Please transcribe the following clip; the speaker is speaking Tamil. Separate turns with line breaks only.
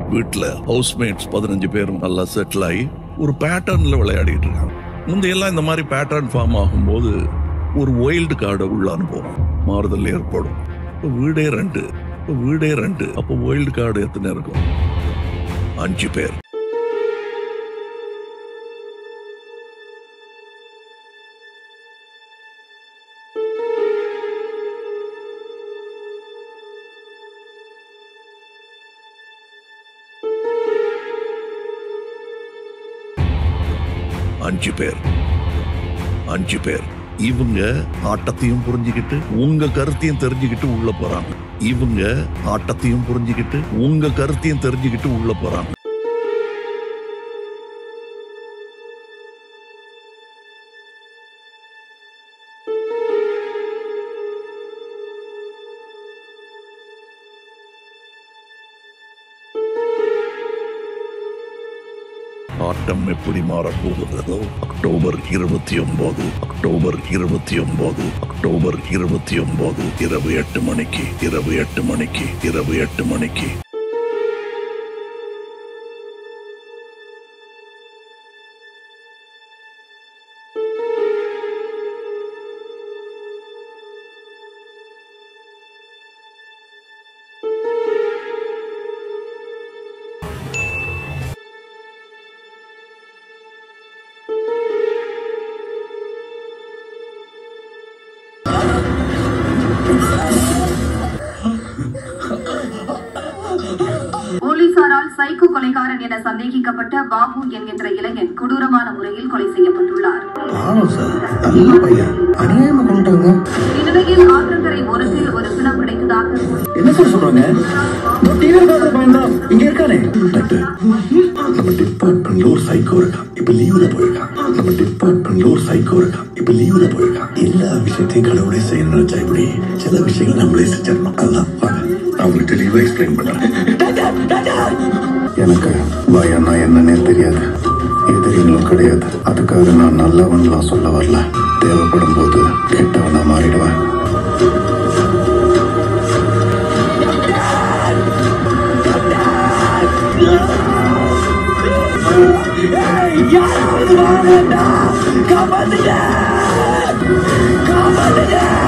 வீட்டுல ஹவுஸ்மேட்ஸ் பதினஞ்சு பேரும் நல்லா செட்டில் ஆகி ஒரு பேட்டர்ன்ல விளையாடிட்டு இருக்காங்க முந்தையெல்லாம் இந்த மாதிரி பேட்டர்ன் ஃபார்ம் ஆகும்போது ஒரு ஒயில்டு கார்டை உள்ள அனுப்புவோம் மாறுதல் ஏற்படும் இப்போ வீடே ரெண்டு இப்போ வீடே ரெண்டு அப்போ ஒயில்டு கார்டு எத்தனை இருக்கும் அஞ்சு பேர் அஞ்சு பேர் அஞ்சு பேர் இவங்க ஆட்டத்தையும் புரிஞ்சுக்கிட்டு உங்க கருத்தையும் தெரிஞ்சுக்கிட்டு உள்ள போறாங்க இவங்க ஆட்டத்தையும் புரிஞ்சுக்கிட்டு உங்க கருத்தையும் தெரிஞ்சுக்கிட்டு உள்ள போறாங்க ஆட்டம் எப்படி மாறப்போகிறதோ அக்டோபர் இருபத்தி ஒன்பது அக்டோபர் இருபத்தி ஒன்பது அக்டோபர் இருபத்தி ஒன்பது இரவு எட்டு மணிக்கு இரவு எட்டு மணிக்கு இரவு எட்டு மணிக்கு
போலீசாரால் சைக்கோ கொலைகாரன் என சந்தேகிக்கப்பட்ட பாபு என்கின்ற இளைஞன் கொடூரமான முறையில் கொலை செய்யப்பட்டுள்ளார்
பாவம் சார் நல்ல பையன் அநியாயமா கொண்டுட்டாங்க
இந்நிலையில் ஆற்றங்கரை ஓரத்தில் ஒரு பிணம் கிடைத்ததாக
என்ன சார் சொல்றாங்க டிவி பார்க்குற பையன் தான் இங்க இருக்கானே டாக்டர் நம்ம டிபார்ட்மெண்ட்ல ஒரு சைக்கோ இருக்கான் இப்ப லீவ்ல போயிருக்கான் நம்ம டிபார்ட்மெண்ட்ல ஒரு சைக்கோ இருக்கான் இப்ப லீவ்ல போயிருக்கான் எல்லா விஷயத்தையும் கடவுளே செய்யணும்னு நினைச்சா இப்படி சில விஷயங்கள் நம்மளே செஞ்சிடணும் அதான் வாங்க நான் உங்களுக்கு தெளிவா எக்ஸ்பிளைன் பண்றேன் எனக்கு பயம்னா என்னன்னே தெரியாது எதிரிகளும் கிடையாது அதுக்காக நான் நல்லவன்லாம் சொல்ல வரல தேவைப்படும் போது கெட்டவனா மாறிடுவேன்
காப்பாத்துங்க காப்பாத்துங்க